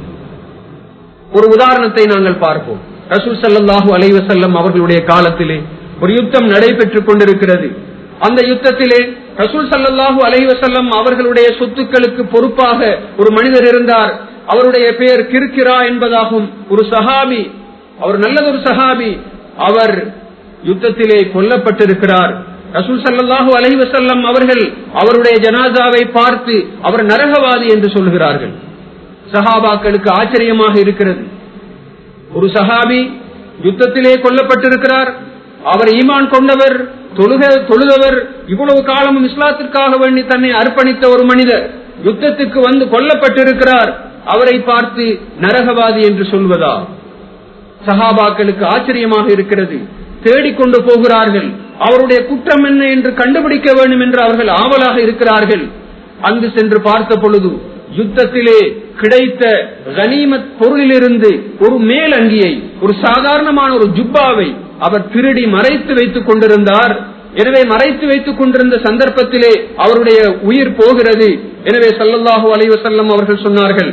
ஒரு உதாரணத்தை நாங்கள் பார்ப்போம் ரசூல் சல்லாஹூ அலைவசல்லம் அவர்களுடைய காலத்திலே ஒரு யுத்தம் நடைபெற்றுக் கொண்டிருக்கிறது அந்த யுத்தத்திலே ரசூல் சல்லாஹூ அலைவசல்லம் அவர்களுடைய சொத்துக்களுக்கு பொறுப்பாக ஒரு மனிதர் இருந்தார் அவருடைய பெயர் கிர்கிரா என்பதாகும் ஒரு சஹாபி அவர் நல்லதொரு சஹாபி அவர் யுத்தத்திலே கொல்லப்பட்டிருக்கிறார் ரசூல் சல்லாஹூ அலைவசல்லம் அவர்கள் அவருடைய ஜனாதாவை பார்த்து அவர் நரகவாதி என்று சொல்கிறார்கள் சஹாபாக்களுக்கு ஆச்சரியமாக இருக்கிறது ஒரு சஹாபி யுத்தத்திலே கொல்லப்பட்டிருக்கிறார் அவர் ஈமான் கொண்டவர் தொழுக தொழுதவர் இவ்வளவு காலமும் இஸ்லாத்திற்காக வேண்டி தன்னை அர்ப்பணித்த ஒரு மனிதர் யுத்தத்துக்கு வந்து கொல்லப்பட்டிருக்கிறார் அவரை பார்த்து நரகவாதி என்று சொல்வதா சஹாபாக்களுக்கு ஆச்சரியமாக இருக்கிறது தேடிக்கொண்டு போகிறார்கள் அவருடைய குற்றம் என்ன என்று கண்டுபிடிக்க வேண்டும் என்று அவர்கள் ஆவலாக இருக்கிறார்கள் அங்கு சென்று பார்த்த பொழுது யுத்தத்திலே கிடைத்த கனிமத் பொருளிலிருந்து ஒரு மேல் அங்கியை ஒரு சாதாரணமான ஒரு ஜுப்பாவை அவர் திருடி மறைத்து வைத்துக் கொண்டிருந்தார் எனவே மறைத்து வைத்துக் கொண்டிருந்த சந்தர்ப்பத்திலே அவருடைய உயிர் போகிறது எனவே சல்லல்லாஹு அலைவசல்லம் அவர்கள் சொன்னார்கள்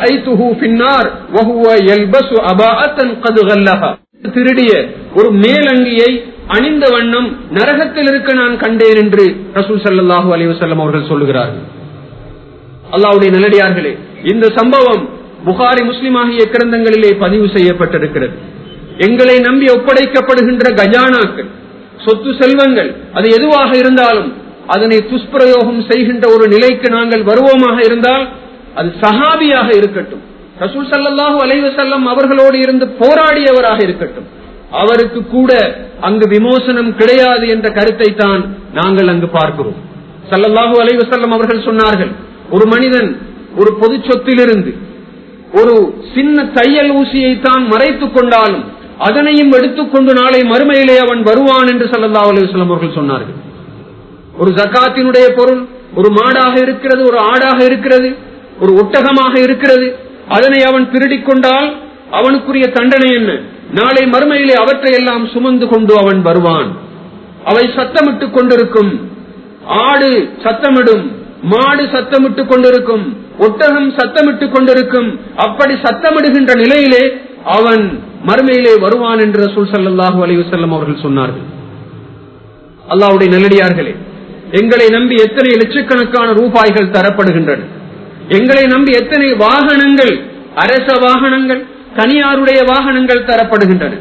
திருடிய ஒரு மேலங்கியை அணிந்த வண்ணம் நரகத்தில் இருக்க நான் கண்டேன் என்று ரசூல் சல்லாஹூ அலைவசல்லம் அவர்கள் சொல்லுகிறார்கள் அல்லாவுடைய நல்லடியார்களே இந்த சம்பவம் புகாரி முஸ்லிம் ஆகிய கிரந்தங்களிலே பதிவு செய்யப்பட்டிருக்கிறது எங்களை நம்பி ஒப்படைக்கப்படுகின்ற கஜானாக்கள் சொத்து செல்வங்கள் அது எதுவாக இருந்தாலும் அதனை துஷ்பிரயோகம் செய்கின்ற ஒரு நிலைக்கு நாங்கள் வருவோமாக இருந்தால் அது சஹாபியாக இருக்கட்டும் ரசூல் சல்லாஹூ அலைவசல்லம் அவர்களோடு இருந்து போராடியவராக இருக்கட்டும் அவருக்கு கூட அங்கு விமோசனம் கிடையாது என்ற கருத்தை தான் நாங்கள் அங்கு பார்க்கிறோம் சல்லல்லாஹூ அலைவசல்லம் அவர்கள் சொன்னார்கள் ஒரு மனிதன் ஒரு பொது சொத்திலிருந்து ஒரு சின்ன தையல் ஊசியை தான் மறைத்துக் கொண்டாலும் அதனையும் எடுத்துக்கொண்டு நாளை மறுமையிலே அவன் வருவான் என்று சல்லா அலுவலம் அவர்கள் சொன்னார்கள் ஒரு ஜக்காத்தினுடைய பொருள் ஒரு மாடாக இருக்கிறது ஒரு ஆடாக இருக்கிறது ஒரு ஒட்டகமாக இருக்கிறது அதனை அவன் திருடிக் கொண்டால் அவனுக்குரிய தண்டனை என்ன நாளை மறுமையிலே அவற்றை எல்லாம் சுமந்து கொண்டு அவன் வருவான் அவை சத்தமிட்டுக் கொண்டிருக்கும் ஆடு சத்தமிடும் மாடு சத்தமிட்டுக் கொண்டிருக்கும் ஒட்டகம் சத்தமிட்டுக் கொண்டிருக்கும் அப்படி சத்தமிடுகின்ற நிலையிலே அவன் மறுமையிலே வருவான் என்று ரசூல் சல்லாஹூ அலைவசல்லம் அவர்கள் சொன்னார்கள் அல்லாவுடைய நல்லடியார்களே எங்களை நம்பி எத்தனை லட்சக்கணக்கான ரூபாய்கள் தரப்படுகின்றன எங்களை நம்பி எத்தனை வாகனங்கள் அரச வாகனங்கள் தனியாருடைய வாகனங்கள் தரப்படுகின்றன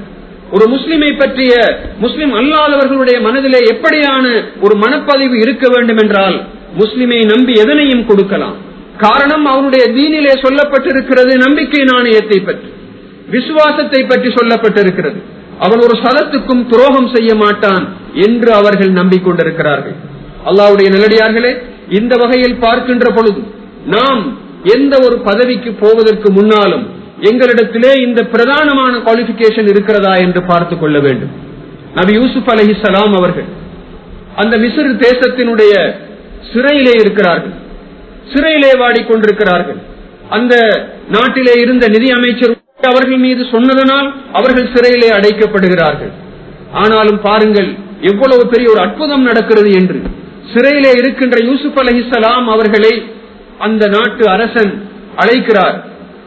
ஒரு முஸ்லிமை பற்றிய முஸ்லிம் அல்லாதவர்களுடைய மனதிலே எப்படியான ஒரு மனப்பதிவு இருக்க வேண்டும் என்றால் முஸ்லிமை நம்பி எதனையும் கொடுக்கலாம் காரணம் அவருடைய தீனிலே சொல்லப்பட்டிருக்கிறது நம்பிக்கை நாணயத்தை பற்றி விசுவாசத்தை பற்றி சொல்லப்பட்டிருக்கிறது அவன் ஒரு சதத்துக்கும் துரோகம் செய்ய மாட்டான் என்று அவர்கள் நம்பிக்கொண்டிருக்கிறார்கள் அல்லாவுடைய நிலடியார்களே இந்த வகையில் பார்க்கின்ற பொழுது நாம் எந்த ஒரு பதவிக்கு போவதற்கு முன்னாலும் எங்களிடத்திலே இந்த பிரதானமான குவாலிபிகேஷன் இருக்கிறதா என்று பார்த்துக் கொள்ள வேண்டும் நபி யூசுப் அலஹி சலாம் அவர்கள் அந்த மிசிறு தேசத்தினுடைய சிறையிலே இருக்கிறார்கள் சிறையிலே வாடிக்கொண்டிருக்கிறார்கள் அந்த நாட்டிலே இருந்த நிதி அமைச்சர் அவர்கள் மீது சொன்னதனால் அவர்கள் சிறையிலே அடைக்கப்படுகிறார்கள் ஆனாலும் பாருங்கள் எவ்வளவு பெரிய ஒரு அற்புதம் நடக்கிறது என்று சிறையிலே இருக்கின்ற யூசுப் அலஹிசலாம் அவர்களை அந்த நாட்டு அரசன் அழைக்கிறார்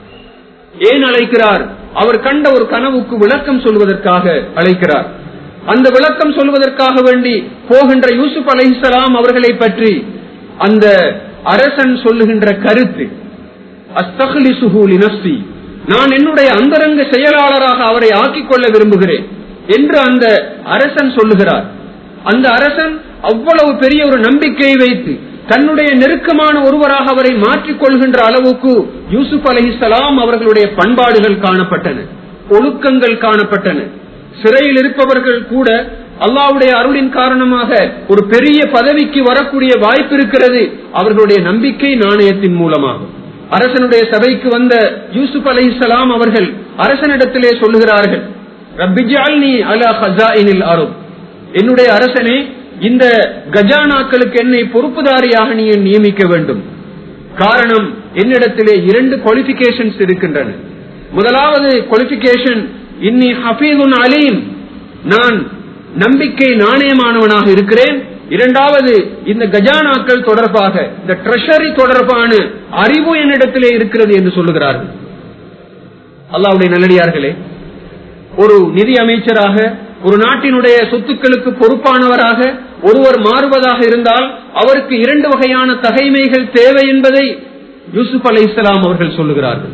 ஏன் அழைக்கிறார் அவர் கண்ட ஒரு கனவுக்கு விளக்கம் சொல்வதற்காக அழைக்கிறார் அந்த விளக்கம் சொல்வதற்காக வேண்டி போகின்ற யூசுப் அலைஹிசலாம் அவர்களை பற்றி அந்த அரசன் சொல்லுகின்ற கருத்து அஸ்தகலி சுகூலி நப்சி நான் என்னுடைய அந்தரங்க செயலாளராக அவரை ஆக்கிக் கொள்ள விரும்புகிறேன் என்று அந்த அரசன் சொல்லுகிறார் அந்த அரசன் அவ்வளவு பெரிய ஒரு நம்பிக்கையை வைத்து தன்னுடைய நெருக்கமான ஒருவராக அவரை மாற்றிக் கொள்கின்ற அளவுக்கு யூசுப் அலஹிசலாம் அவர்களுடைய பண்பாடுகள் காணப்பட்டன ஒழுக்கங்கள் காணப்பட்டன சிறையில் இருப்பவர்கள் கூட அல்லாவுடைய அருளின் காரணமாக ஒரு பெரிய பதவிக்கு வரக்கூடிய வாய்ப்பு இருக்கிறது அவர்களுடைய நம்பிக்கை நாணயத்தின் மூலமாகும் அரசனுடைய சபைக்கு வந்த யூசுப் அலஹிசலாம் அவர்கள் அரசனிடத்திலே சொல்லுகிறார்கள் ரப்பிஜால்னி அலா ஹசாயினில் அருள் என்னுடைய அரசனே இந்த கஜானாக்களுக்கு என்னை பொறுப்புதாரியாக நீ நியமிக்க வேண்டும் காரணம் என்னிடத்திலே இரண்டு குவாலிபிகேஷன்ஸ் இருக்கின்றன முதலாவது குவாலிபிகேஷன் இன்னி ஹபீதுன் அலீம் நான் நம்பிக்கை நாணயமானவனாக இருக்கிறேன் இரண்டாவது இந்த கஜானாக்கள் தொடர்பாக இந்த ட்ரெஷரி தொடர்பான அறிவு என்னிடத்திலே இருக்கிறது என்று சொல்லுகிறார்கள் அல்லாவுடைய நல்லடியார்களே ஒரு நிதி அமைச்சராக ஒரு நாட்டினுடைய சொத்துக்களுக்கு பொறுப்பானவராக ஒருவர் மாறுவதாக இருந்தால் அவருக்கு இரண்டு வகையான தகைமைகள் தேவை என்பதை யூசுப் அலை இஸ்லாம் அவர்கள் சொல்லுகிறார்கள்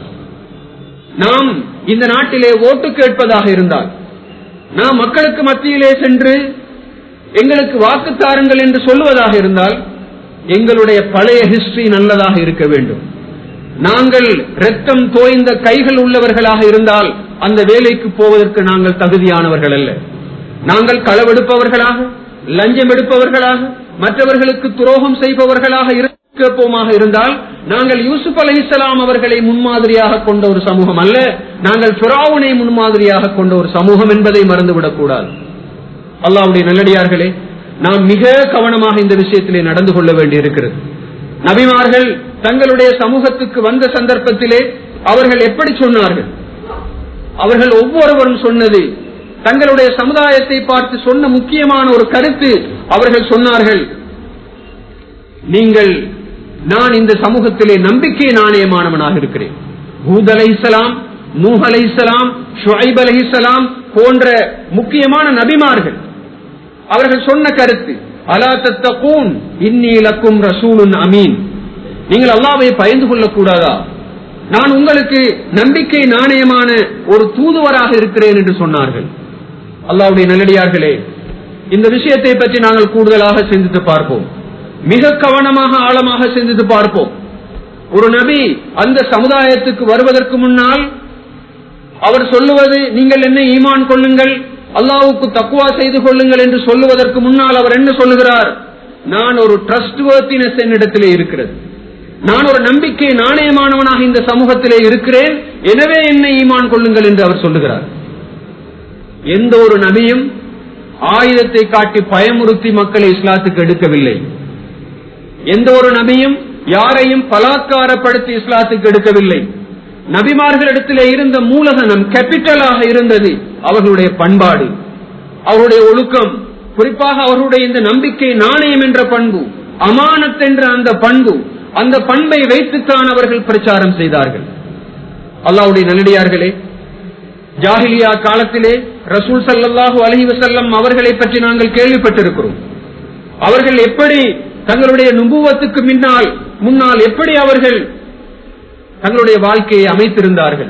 நாம் இந்த நாட்டிலே ஓட்டு கேட்பதாக இருந்தால் நாம் மக்களுக்கு மத்தியிலே சென்று எங்களுக்கு வாக்கு தாருங்கள் என்று சொல்லுவதாக இருந்தால் எங்களுடைய பழைய ஹிஸ்டரி நல்லதாக இருக்க வேண்டும் நாங்கள் ரத்தம் தோய்ந்த கைகள் உள்ளவர்களாக இருந்தால் அந்த வேலைக்கு போவதற்கு நாங்கள் தகுதியானவர்கள் அல்ல நாங்கள் களவெடுப்பவர்களாக லஞ்சம் எடுப்பவர்களாக மற்றவர்களுக்கு துரோகம் செய்பவர்களாக இருப்போமாக இருந்தால் நாங்கள் யூசுப் அலி இஸ்லாம் அவர்களை முன்மாதிரியாக கொண்ட ஒரு சமூகம் அல்ல நாங்கள் பிராவுனை முன்மாதிரியாக கொண்ட ஒரு சமூகம் என்பதை மறந்துவிடக் கூடாது அல்லாவுடைய நல்லடியார்களே நாம் மிக கவனமாக இந்த விஷயத்திலே நடந்து கொள்ள வேண்டி இருக்கிறது நபிமார்கள் தங்களுடைய சமூகத்துக்கு வந்த சந்தர்ப்பத்திலே அவர்கள் எப்படி சொன்னார்கள் அவர்கள் ஒவ்வொருவரும் சொன்னது தங்களுடைய சமுதாயத்தை பார்த்து சொன்ன முக்கியமான ஒரு கருத்து அவர்கள் சொன்னார்கள் நீங்கள் நான் இந்த சமூகத்திலே நம்பிக்கை நாணயமானவனாக இருக்கிறேன் ஹூத் அலை இஸ்லாம் நூஹ் அலை இஸ்லாம் ஷுஐப் அலை இஸ்லாம் போன்ற முக்கியமான நபிமார்கள் அவர்கள் சொன்ன கருத்து அலா தத்தகூன் இன்னீலக்கும் ரசூலுன் அமீன் நீங்கள் அல்லாவை பயந்து கொள்ளக்கூடாதா நான் உங்களுக்கு நம்பிக்கை நாணயமான ஒரு தூதுவராக இருக்கிறேன் என்று சொன்னார்கள் அல்லாவுடைய நல்லடியார்களே இந்த விஷயத்தை பற்றி நாங்கள் கூடுதலாக சிந்தித்து பார்ப்போம் மிக கவனமாக ஆழமாக சிந்தித்து பார்ப்போம் ஒரு நபி அந்த சமுதாயத்துக்கு வருவதற்கு முன்னால் அவர் சொல்லுவது நீங்கள் என்ன ஈமான் கொள்ளுங்கள் அல்லாவுக்கு தக்குவா செய்து கொள்ளுங்கள் என்று சொல்லுவதற்கு முன்னால் அவர் என்ன சொல்லுகிறார் நான் ஒரு ட்ரஸ்ட் வர்த்தினஸ் என்னிடத்திலே இருக்கிறது நான் ஒரு நம்பிக்கை நாணயமானவனாக இந்த சமூகத்திலே இருக்கிறேன் எனவே என்னை ஈமான் கொள்ளுங்கள் என்று அவர் சொல்லுகிறார் எந்த ஒரு நபியும் ஆயுதத்தை காட்டி பயமுறுத்தி மக்களை இஸ்லாத்துக்கு எடுக்கவில்லை எந்த ஒரு நபியும் யாரையும் பலாத்காரப்படுத்தி இஸ்லாத்துக்கு எடுக்கவில்லை நபிமார்களிடத்திலே இருந்த மூலதனம் கேபிட்டலாக இருந்தது அவர்களுடைய பண்பாடு அவருடைய ஒழுக்கம் குறிப்பாக அவர்களுடைய இந்த நம்பிக்கை நாணயம் என்ற பண்பு அமானத் என்ற அந்த பண்பு அந்த பண்பை வைத்துத்தான் அவர்கள் பிரச்சாரம் செய்தார்கள் அல்லாவுடைய நல்லடியார்களே ஜாகிலியா காலத்திலே ரசூல் சல்லாஹூ அலஹி வசல்லம் அவர்களை பற்றி நாங்கள் கேள்விப்பட்டிருக்கிறோம் அவர்கள் எப்படி தங்களுடைய நுபுவத்துக்கு முன்னால் முன்னால் எப்படி அவர்கள் தங்களுடைய வாழ்க்கையை அமைத்திருந்தார்கள்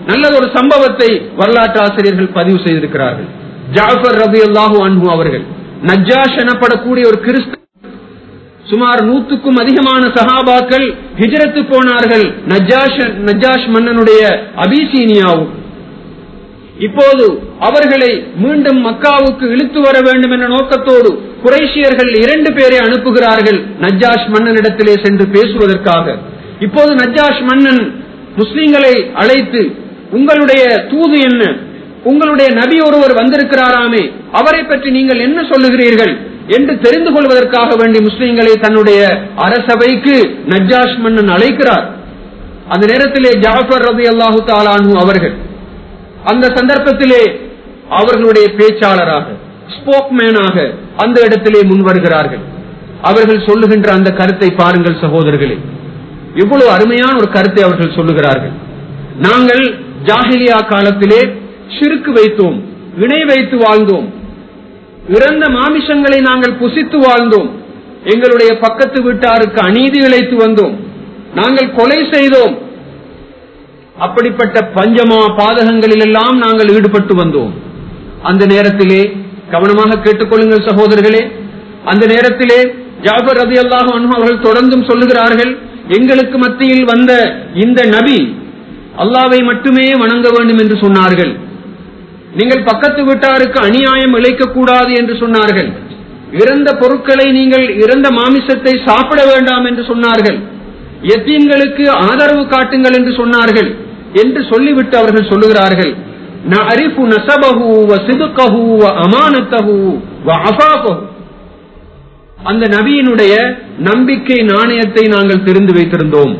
நல்ல ஒரு சம்பவத்தை வரலாற்று ஆசிரியர்கள் பதிவு செய்திருக்கிறார்கள் ஜாஃபர் ரபி அல்லாஹு அன்பு அவர்கள் நஜ்ஜாஷ் எனப்படக்கூடிய ஒரு கிறிஸ்து சுமார் நூத்துக்கும் அதிகமான சஹாபாக்கள் ஹிஜரத்து போனார்கள் நஜ்ஜாஷ் நஜ்ஜாஷ் மன்னனுடைய அபிசீனியாவும் இப்போது அவர்களை மீண்டும் மக்காவுக்கு இழுத்து வர வேண்டும் என்ற நோக்கத்தோடு குறைஷியர்கள் இரண்டு பேரை அனுப்புகிறார்கள் நஜ்ஜாஷ் மன்னனிடத்திலே சென்று பேசுவதற்காக இப்போது நஜ்ஜாஷ் மன்னன் முஸ்லிம்களை அழைத்து உங்களுடைய தூது என்ன உங்களுடைய நபி ஒருவர் வந்திருக்கிறாராமே அவரை பற்றி நீங்கள் என்ன சொல்லுகிறீர்கள் என்று தெரிந்து கொள்வதற்காக வேண்டி முஸ்லிம்களை தன்னுடைய அரசவைக்கு நஜ்ஜாஷ் மன்னன் அழைக்கிறார் அந்த நேரத்திலே ஜாஃபர் ரபி அல்லாஹு தாலானு அவர்கள் அந்த சந்தர்ப்பத்திலே அவர்களுடைய பேச்சாளராக ஸ்போக்மேனாக அந்த இடத்திலே முன் வருகிறார்கள் அவர்கள் சொல்லுகின்ற அந்த கருத்தை பாருங்கள் சகோதரர்களே இவ்வளவு அருமையான ஒரு கருத்தை அவர்கள் சொல்லுகிறார்கள் நாங்கள் ஜாகிலியா காலத்திலே சிறுக்கு வைத்தோம் இணை வைத்து வாழ்ந்தோம் இறந்த மாமிசங்களை நாங்கள் புசித்து வாழ்ந்தோம் எங்களுடைய பக்கத்து வீட்டாருக்கு அநீதி இழைத்து வந்தோம் நாங்கள் கொலை செய்தோம் அப்படிப்பட்ட பஞ்சமா பாதகங்களில் எல்லாம் நாங்கள் ஈடுபட்டு வந்தோம் அந்த நேரத்திலே கவனமாக கேட்டுக்கொள்ளுங்கள் சகோதரர்களே அந்த நேரத்திலே ஜாபர் ரதி அல்லாஹ் அவர்கள் தொடர்ந்தும் சொல்லுகிறார்கள் எங்களுக்கு மத்தியில் வந்த இந்த நபி அல்லாவை மட்டுமே வணங்க வேண்டும் என்று சொன்னார்கள் நீங்கள் பக்கத்து வீட்டாருக்கு அநியாயம் இழைக்க கூடாது என்று சொன்னார்கள் இறந்த பொருட்களை நீங்கள் இறந்த மாமிசத்தை சாப்பிட வேண்டாம் என்று சொன்னார்கள் எத்தீன்களுக்கு ஆதரவு காட்டுங்கள் என்று சொன்னார்கள் என்று சொல்லிவிட்டு அவர்கள் சொல்லுகிறார்கள் நஅரிஃபு நஸபஹு வ சிதுகஹு வ அமானத்தஹு வ அஃபாஃபஹு அந்த நபியினுடைய நம்பிக்கை நாணயத்தை நாங்கள் தெரிந்து வைத்திருந்தோம்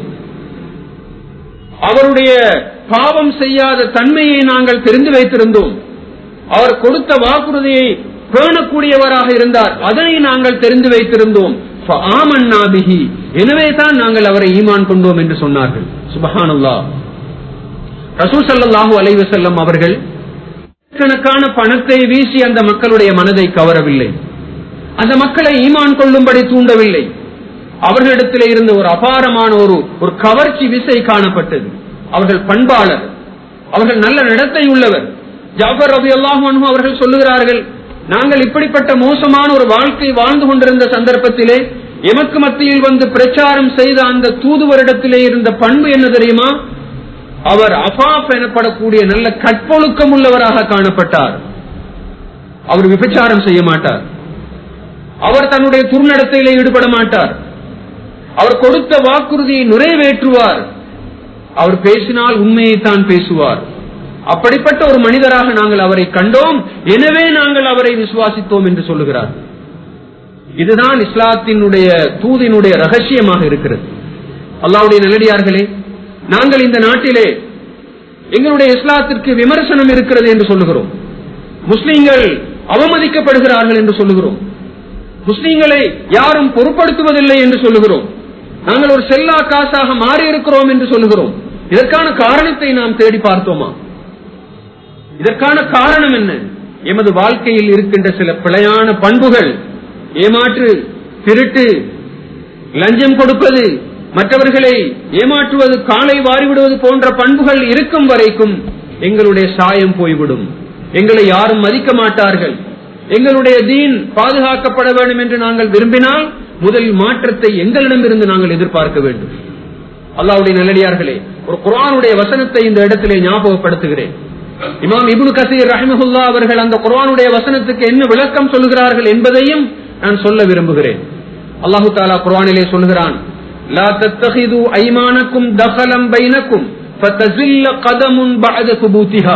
அவருடைய பாவம் செய்யாத தன்மையை நாங்கள் தெரிந்து வைத்திருந்தோம் அவர் கொடுத்த வாக்குறுதியை பேணக்கூடியவராக இருந்தார் அதனை நாங்கள் தெரிந்து வைத்திருந்தோம் ஆமன்னாபிகி எனவே தான் நாங்கள் அவரை ஈமான் கொண்டோம் என்று சொன்னார்கள் சுபஹானுல்லா ரசூல் சல்லாஹூ அலைவசல்லம் அவர்கள் கணக்கான பணத்தை வீசி அந்த மக்களுடைய மனதை கவரவில்லை அந்த மக்களை ஈமான் கொள்ளும்படி தூண்டவில்லை அவர்களிடத்தில் இருந்த ஒரு அபாரமான ஒரு ஒரு கவர்ச்சி விசை காணப்பட்டது அவர்கள் பண்பாளர் அவர்கள் நல்ல நடத்தை உள்ளவர் ஜாபர் ரபி அல்லாஹு அவர்கள் சொல்லுகிறார்கள் நாங்கள் இப்படிப்பட்ட மோசமான ஒரு வாழ்க்கை வாழ்ந்து கொண்டிருந்த சந்தர்ப்பத்திலே எமக்கு மத்தியில் வந்து பிரச்சாரம் செய்த அந்த தூதுவரிடத்திலே இருந்த பண்பு என்ன தெரியுமா அவர் அஃபாப் எனப்படக்கூடிய நல்ல கற்பொழுக்கம் உள்ளவராக காணப்பட்டார் அவர் விபச்சாரம் செய்ய மாட்டார் அவர் தன்னுடைய துர்நடத்தையிலே ஈடுபட மாட்டார் அவர் கொடுத்த வாக்குறுதியை நிறைவேற்றுவார் அவர் பேசினால் உண்மையைத்தான் பேசுவார் அப்படிப்பட்ட ஒரு மனிதராக நாங்கள் அவரை கண்டோம் எனவே நாங்கள் அவரை விசுவாசித்தோம் என்று சொல்லுகிறார் இதுதான் இஸ்லாத்தினுடைய தூதினுடைய ரகசியமாக இருக்கிறது அல்லாவுடைய நல்லடியார்களே நாங்கள் இந்த நாட்டிலே எங்களுடைய இஸ்லாத்திற்கு விமர்சனம் இருக்கிறது என்று சொல்லுகிறோம் முஸ்லீம்கள் அவமதிக்கப்படுகிறார்கள் என்று சொல்லுகிறோம் முஸ்லீம்களை யாரும் பொருட்படுத்துவதில்லை என்று சொல்லுகிறோம் நாங்கள் ஒரு செல்லா காசாக மாறி இருக்கிறோம் என்று சொல்லுகிறோம் இதற்கான காரணத்தை நாம் தேடி பார்த்தோமா இதற்கான காரணம் என்ன எமது வாழ்க்கையில் இருக்கின்ற சில பிழையான பண்புகள் ஏமாற்று திருட்டு லஞ்சம் கொடுப்பது மற்றவர்களை ஏமாற்றுவது காலை வாரிவிடுவது போன்ற பண்புகள் இருக்கும் வரைக்கும் எங்களுடைய சாயம் போய்விடும் எங்களை யாரும் மதிக்க மாட்டார்கள் எங்களுடைய தீன் பாதுகாக்கப்பட வேண்டும் என்று நாங்கள் விரும்பினால் முதல் மாற்றத்தை எங்களிடமிருந்து நாங்கள் எதிர்பார்க்க வேண்டும் அல்லாவுடைய நல்லடியார்களே ஒரு குரானுடைய வசனத்தை இந்த இடத்திலே ஞாபகப்படுத்துகிறேன் இமாம் இபுனு கசீர் ரஹிமஹுல்லா அவர்கள் அந்த குரானுடைய வசனத்துக்கு என்ன விளக்கம் சொல்லுகிறார்கள் என்பதையும் நான் சொல்ல விரும்புகிறேன் அல்லாஹு தாலா குரானிலே சொல்கிறான் லா தத்தஹிது ஐமானக்கும் தகலம் பைனக்கும் ஃபதஸில்ல கதமுன் பஅத சுபூத்திஹா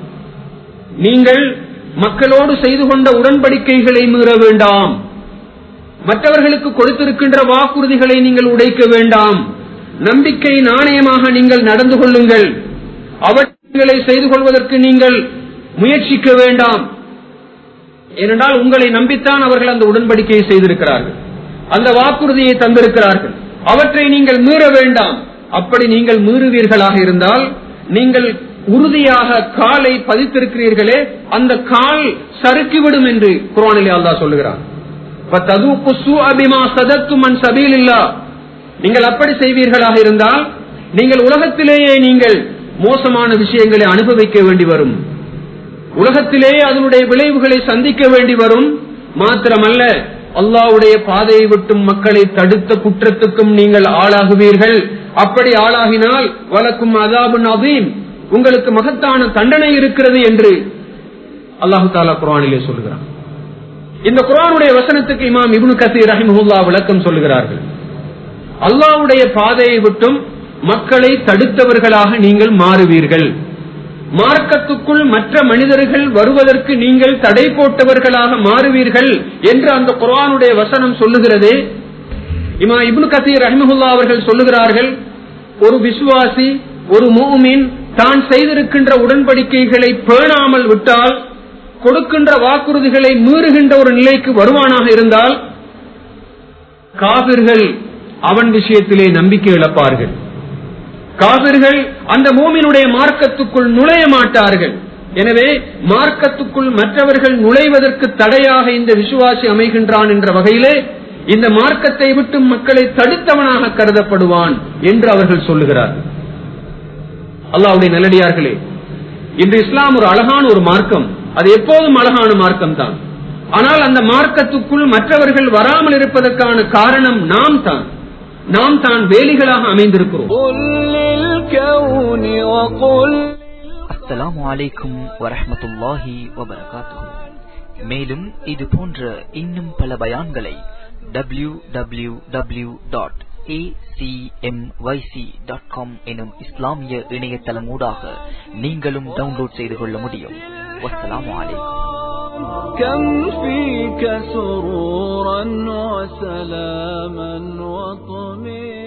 நீங்கள் மக்களோடு செய்து கொண்ட உடன்படிக்கைகளை மீற வேண்டாம் மற்றவர்களுக்கு கொடுத்திருக்கின்ற வாக்குறுதிகளை நீங்கள் உடைக்க வேண்டாம் நம்பிக்கை நாணயமாக நீங்கள் நடந்து கொள்ளுங்கள் அவற்றை செய்து கொள்வதற்கு நீங்கள் முயற்சிக்க வேண்டாம் ஏனென்றால் உங்களை நம்பித்தான் அவர்கள் அந்த உடன்படிக்கையை செய்திருக்கிறார்கள் அந்த வாக்குறுதியை தந்திருக்கிறார்கள் அவற்றை நீங்கள் மீற வேண்டாம் அப்படி நீங்கள் மீறுவீர்களாக இருந்தால் நீங்கள் உறுதியாக காலை பதித்திருக்கிறீர்களே அந்த கால் சறுக்கிவிடும் என்று குரானிலே அல்லா சொல்லுகிறார் நீங்கள் அப்படி செய்வீர்களாக இருந்தால் நீங்கள் உலகத்திலேயே நீங்கள் மோசமான விஷயங்களை அனுபவிக்க வேண்டி வரும் உலகத்திலே அதனுடைய விளைவுகளை சந்திக்க வேண்டி வரும் மாத்திரமல்ல அல்லாவுடைய பாதையை விட்டும் மக்களை தடுத்த குற்றத்துக்கும் நீங்கள் ஆளாகுவீர்கள் அப்படி ஆளாகினால் வழக்கும் அதாபுன் அதீம் உங்களுக்கு மகத்தான தண்டனை இருக்கிறது என்று அல்லாஹு தாலா குரானிலே சொல்லுகிறான் இந்த குரானுடைய வசனத்துக்கு இமாம் இப்னு கசீர் ரஹிமஹுல்லா விளக்கம் சொல்லுகிறார்கள் அல்லாவுடைய பாதையை விட்டும் மக்களை தடுத்தவர்களாக நீங்கள் மாறுவீர்கள் மார்க்கத்துக்குள் மற்ற மனிதர்கள் வருவதற்கு நீங்கள் தடை போட்டவர்களாக மாறுவீர்கள் என்று அந்த குரானுடைய வசனம் சொல்லுகிறது இமா இப்னு கசீர் ரஹிமஹுல்லா அவர்கள் சொல்லுகிறார்கள் ஒரு விசுவாசி ஒரு மூமின் தான் செய்திருக்கின்ற உடன்படிக்கைகளை பேணாமல் விட்டால் கொடுக்கின்ற வாக்குறுதிகளை மீறுகின்ற ஒரு நிலைக்கு வருவானாக இருந்தால் காவிர்கள் அவன் விஷயத்திலே நம்பிக்கை இழப்பார்கள் காவிர்கள் அந்த மூமினுடைய மார்க்கத்துக்குள் நுழைய மாட்டார்கள் எனவே மார்க்கத்துக்குள் மற்றவர்கள் நுழைவதற்கு தடையாக இந்த விசுவாசி அமைகின்றான் என்ற வகையிலே இந்த மார்க்கத்தை விட்டு மக்களை தடுத்தவனாக கருதப்படுவான் என்று அவர்கள் சொல்லுகிறார்கள் அல்லாவுடைய நல்லடியார்களே இன்று இஸ்லாம் ஒரு அழகான ஒரு மார்க்கம் அது எப்போதும் அழகான மார்க்கம் தான் ஆனால் அந்த மார்க்கத்துக்குள் மற்றவர்கள் வராமல் இருப்பதற்கான காரணம் நாம் தான் நாம் தான் வேலிகளாக அமைந்திருக்கிறோம் அஸ்ஸலாமு அலைக்கும் வரஹ்மத்துல்லாஹி வபரகாத்துஹு மேலும் இது போன்ற இன்னும் பல பயான்களை W W W dot acmyc.com எனும் இஸ்லாமிய இணையதளம் ஊடாக நீங்களும் டவுன்லோட் செய்து கொள்ள முடியும் வஸ்ஸலாமு அலைக்கும் كم فيك سرورا وسلاما وطمئنا